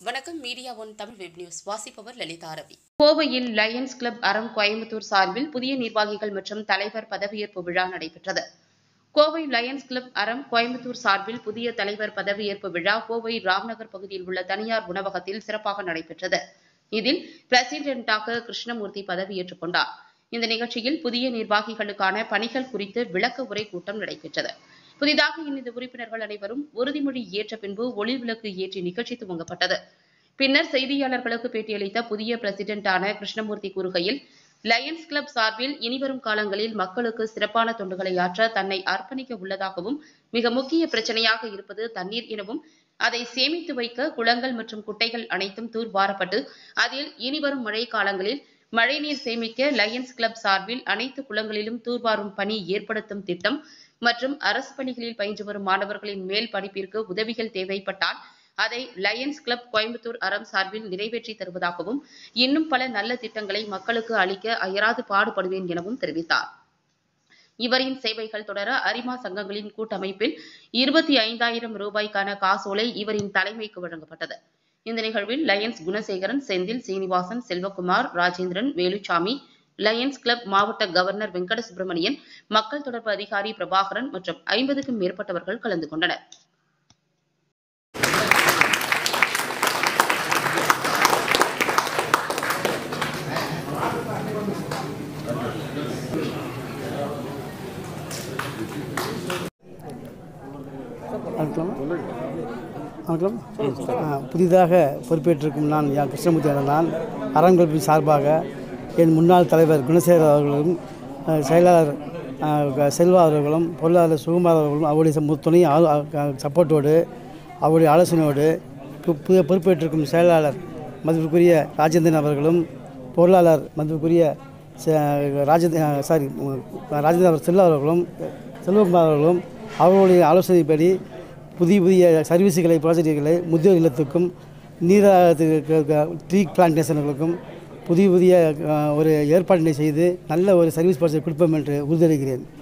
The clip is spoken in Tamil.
வணக்கம் media one Tamil web news வாசிப்பவர் லலிதா ரவி கோவையில் லயன்ஸ் கிளப் அறம் கோயம்புத்தூர் சார்பில் புதிய நிர்வாகிகள் மற்றும் தலைவர் பதவியேற்பு விழா நடைபெற்றது கோவை லயன்ஸ் கிளப் அறம் கோயம்புத்தூர் சார்பில் புதிய தலைவர் பதவியேற்பு விழா கோவை ராம்நகர் பகுதியில் உள்ள தனியார் உணவகத்தில் சிறப்பாக நடைபெற்றது இதில் பிரசிடென்டாக கிருஷ்ணமூர்த்தி பதவியேற்றுக் கொண்டார் இந்த நிகழ்ச்சியில் புதிய நிர்வாகிகளுக்கான பணிகள் குறித்து விளக்க உரை கூட்டம் நடைபெற்றது புதிதாக இணைந்த உறுப்பினர்கள் அனைவரும் உறுதிமொழி ஏற்ற பின்பு ஒளி விளக்கு ஏற்றி நிகழ்ச்சி துவங்கப்பட்டது பின்னர் செய்தியாளர்களுக்கு பேட்டியளித்த புதிய பிரசிடென்டான கிருஷ்ணமூர்த்தி கூறுகையில் லயன்ஸ் கிளப் சார்பில் இனிவரும் காலங்களில் மக்களுக்கு சிறப்பான தொண்டுகளை ஆற்ற தன்னை அர்ப்பணிக்க உள்ளதாகவும் மிக முக்கிய பிரச்சனையாக இருப்பது தண்ணீர் எனவும் அதை சேமித்து வைக்க குளங்கள் மற்றும் குட்டைகள் அனைத்தும் தூர்வாரப்பட்டு அதில் இனிவரும் மழை காலங்களில் மழைநீர் சேமிக்க லயன்ஸ் கிளப் சார்பில் அனைத்து குளங்களிலும் தூர்வாரும் பணி ஏற்படுத்தும் திட்டம் மற்றும் அரசு பள்ளிகளில் பயின்று வரும் மாணவர்களின் மேல் படிப்பிற்கு உதவிகள் தேவைப்பட்டால் அதை லயன்ஸ் கிளப் கோயம்புத்தூர் அறம் சார்பில் நிறைவேற்றி தருவதாகவும் இன்னும் பல நல்ல திட்டங்களை மக்களுக்கு அளிக்க அயராது பாடுபடுவேன் எனவும் தெரிவித்தார் இவரின் சேவைகள் தொடர அரிமா சங்கங்களின் கூட்டமைப்பில் இருபத்தி ஐந்தாயிரம் ரூபாய்க்கான காசோலை இவரின் தலைமைக்கு வழங்கப்பட்டது இந்த நிகழ்வில் Lions Gunasekaran Senthil Srinivasan Selvakumar Rajendran Velusamy Lions club மாவட்ட கவர்னர் வெங்கட சுப்பிரமணியன் மக்கள் தொடர்பு அதிகாரி பிரபாகரன் மற்றும் ஐம்பதுக்கும் மேற்பட்டவர்கள் கலந்து கொண்டனர் வணக்கம் வணக்கம் ஆ, புதிதாக பொறுப்பேற்றிருக்கும் நான் யா கிருஷ்ணமூர்த்தி என்ற நான் அறங்கல்பின் சார்பாக என் முன்னாள் தலைவர் குணசேகர் அவர்களும் ஆ, செயலாளர் ஆ, க- செல்வா அவர்களும் பொருளாளர் சுகுமார் அவர்களும் அவருடைய சம- துணை ஆ- ஆ- க- சப்போர்ட்டோடு அவருடைய ஆலோசனையோடு பு- புதிய பொறுப்பேற்றிருக்கும் செயலாளர் மதிப்புக்குரிய ராஜேந்திரன் அவர்களும் பொருளாளர் மதிப்புக்குரிய ச- ராஜேந்திர சாரி ராஜேந்திர அவர் செல்வா அவர்களும் செல்வகுமார் அவர்களும் அவர்களுடைய ஆலோசனைப்படி புதிய புதிய சர்வீஸுகளை ப்ராஜெக்டுகளை முதியோர் இல்லத்துக்கும் நீராக ட்ரீ பிளான்டேஷன்களுக்கும் புதிய புதிய அஹ், ஒரு ஏற்பாட்டினை செய்து நல்ல ஒரு சர்வீஸ் ப்ராஜெக்ட் கொடுப்போம் என்று உறுதியளிக்கிறேன்